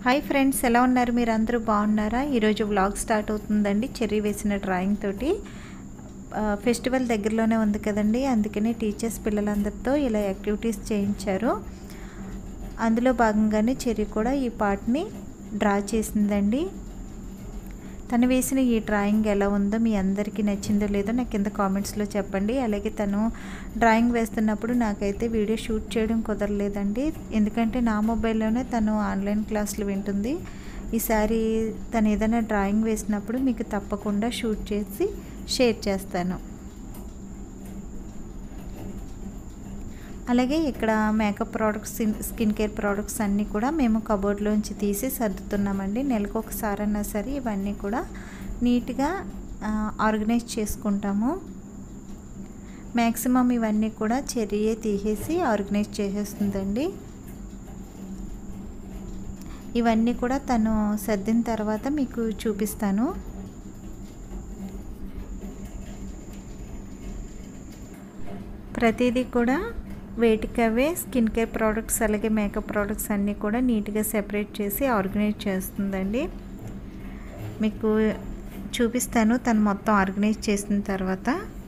hi friends ఎలా ఉన్నారు మీరు అందరూ బాగున్నారా ఈరోజు వ్లాగ్ స్టార్ట్ అవుతుందండి చెర్రీ వేసిన డ్రాయింగ్ తోటి ఆ, ఫెస్టివల్ దగ్గరలోనే ఉంది కదండి అందుకని టీచర్స్ పిల్లలందరితో ఇలా యాక్టివిటీస్ చేయించారు అందులో భాగంగానే చెర్రీ కూడా ఈ పార్ట్ని డ్రా చేసిందండి తను వేసిన ఈ డ్రాయింగ్ ఎలా ఉందో మీ అందరికీ నచ్చిందో లేదో నాకు కింద కామెంట్స్లో చెప్పండి అలాగే తను డ్రాయింగ్ వేస్తున్నప్పుడు నాకైతే వీడియో షూట్ చేయడం కుదరలేదండి ఎందుకంటే నా మొబైల్లోనే తను ఆన్లైన్ క్లాసులు వింటుంది ఈసారి తను ఏదైనా డ్రాయింగ్ వేసినప్పుడు మీకు తప్పకుండా షూట్ చేసి షేర్ చేస్తాను అలాగే ఇక్కడ makeup products skin care products అన్నీ కూడా మేము కబోర్డ్లోంచి తీసి సర్దుతున్నామండి నెలకు ఒకసారి అన్నా సరే ఇవన్నీ కూడా నీట్గా ఆర్గనైజ్ చేసుకుంటాము మ్యాక్సిమం ఇవన్నీ కూడా చెర్రీయే తీసేసి ఆర్గనైజ్ చేసేస్తుందండి ఇవన్నీ కూడా తను సర్దిన తర్వాత మీకు చూపిస్తాను ప్రతిదీ కూడా వేటికవే స్కిన్ కేర్ ప్రోడక్ట్స్ అలాగే మేకప్ ప్రోడక్ట్స్ అన్నీ కూడా నీట్గా సెపరేట్ చేసి ఆర్గనైజ్ చేస్తుందండి మీకు చూపిస్తాను తను మొత్తం ఆర్గనైజ్ చేసిన తర్వాత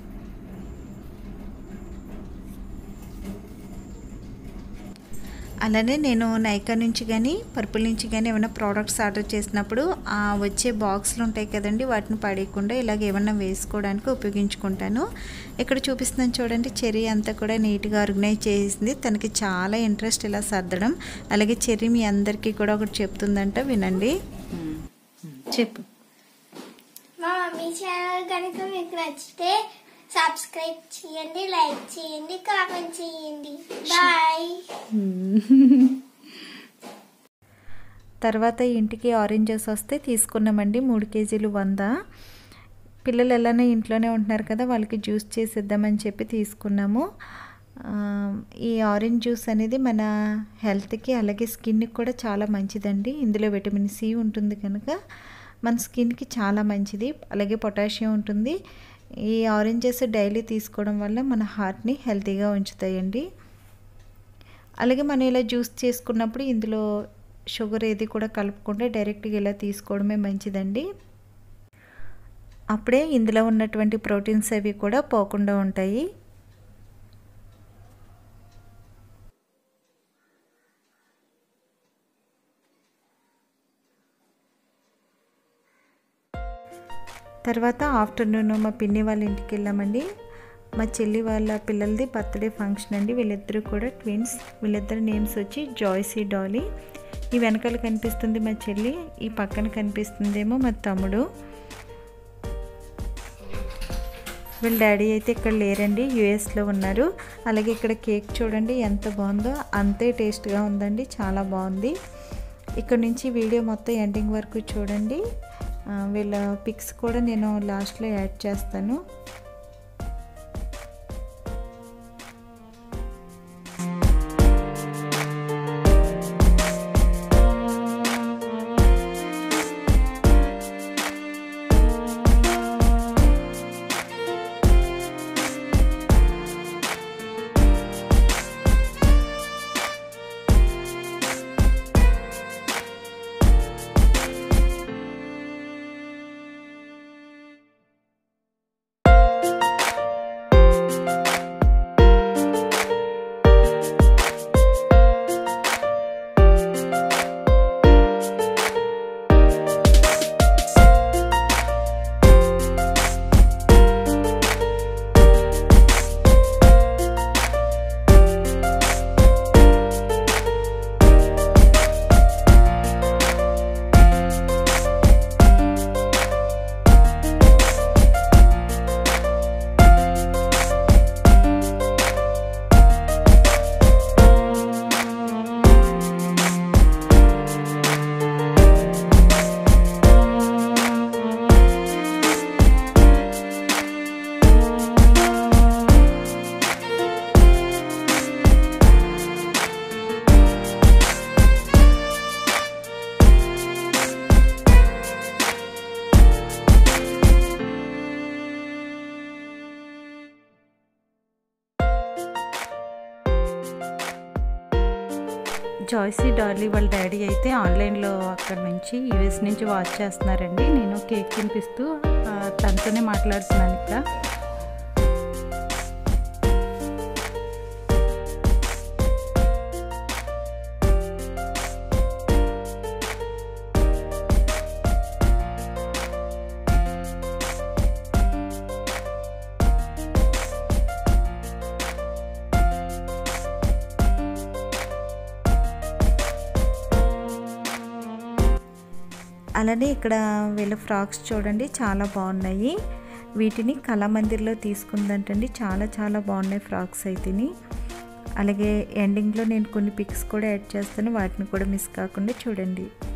అలానే నేను నైకా నుంచి కానీ పర్పుల్ నుంచి కానీ ఏమైనా ప్రోడక్ట్స్ ఆర్డర్ చేసినప్పుడు ఆ వచ్చే బాక్స్లు ఉంటాయి కదండి వాటిని పడేయకుండా ఇలాగ ఏమన్నా వేసుకోవడానికి ఉపయోగించుకుంటాను ఇక్కడ చూపిస్తున్నాను చూడండి చెర్రీ అంతా కూడా నీట్గా ఆర్గనైజ్ చేసింది తనకి చాలా ఇంట్రెస్ట్ ఇలా సర్దడం అలాగే చెర్రీ మీ అందరికీ కూడా ఒకటి చెప్తుందంట వినండి చెప్పు మా మమ్మీ ఛానల్ కనుక మీకు నచ్చితే సబ్స్క్రైబ్ చేయండి లైక్ చేయండి కామెంట్ చేయండి బాయ్ తర్వాత ఇంటికి ఆరెంజెస్ వస్తే తీసుకున్నామండి మూడు కేజీలు వంద పిల్లలు ఎలానే ఇంట్లోనే ఉంటున్నారు కదా వాళ్ళకి జ్యూస్ చేసిద్దామని చెప్పి తీసుకున్నాము ఆ, ఈ ఆరెంజ్ జ్యూస్ అనేది మన హెల్త్కి అలాగే స్కిన్కి కూడా చాలా మంచిదండి ఇందులో విటమిన్ సి ఉంటుంది కనుక మన స్కిన్కి చాలా మంచిది అలాగే పొటాషియం ఉంటుంది ఈ ఆరెంజెస్ డైలీ తీసుకోవడం వల్ల మన హార్ట్ని హెల్తీగా ఉంచుతాయండి అలాగే మనం ఇలా జ్యూస్ చేసుకున్నప్పుడు ఇందులో షుగర్ ఏది కూడా కలుపుకుండా డైరెక్ట్గా ఇలా తీసుకోవడమే మంచిదండి అప్పుడే ఇందులో ఉన్నటువంటి ప్రోటీన్స్ అవి కూడా పోకుండా ఉంటాయి తర్వాత ఆఫ్టర్నూన్ మా పిన్ని వాళ్ళ ఇంటికి వెళ్ళామండి మా చెల్లి వాళ్ళ పిల్లలది బర్త్డే ఫంక్షన్ అండి వీళ్ళిద్దరూ కూడా ట్విన్స్ వీళ్ళిద్దరు నేమ్స్ వచ్చి జాయ్సీ డాలీ ఈ వెనకాల కనిపిస్తుంది మా చెల్లి ఈ పక్కన కనిపిస్తుందేమో మా తమ్ముడు వీళ్ళ డాడీ అయితే ఇక్కడ లేరండి యుఎస్లో ఉన్నారు అలాగే ఇక్కడ కేక్ చూడండి ఎంత బాగుందో అంతే టేస్ట్గా ఉందండి చాలా బాగుంది ఇక్కడ నుంచి వీడియో మొత్తం ఎండింగ్ వరకు చూడండి ఆ, వీళ్ళ పిక్స్ కూడా నేను లాస్ట్లో యాడ్ చేస్తాను జాయ్సీ డార్లీ వాళ్ళ డాడీ అయితే ఆన్లైన్లో అక్కడ నుంచి యూఎస్ నుంచి వాచ్ చేస్తున్నారండి నేను కేక్ తినిపిస్తూ ఆ, తనతోనే మాట్లాడుతున్నాను ఇక్కడ అలానే ఇక్కడ వీళ్ళ ఫ్రాక్స్ చూడండి చాలా బాగున్నాయి వీటిని కళామందిర్లో తీసుకుందంటండి చాలా చాలా బాగున్నాయి ఫ్రాక్స్ అయితేని అలాగే ఎండింగ్లో నేను కొన్ని పిక్స్ కూడా యాడ్ చేస్తాను వాటిని కూడా మిస్ కాకుండా చూడండి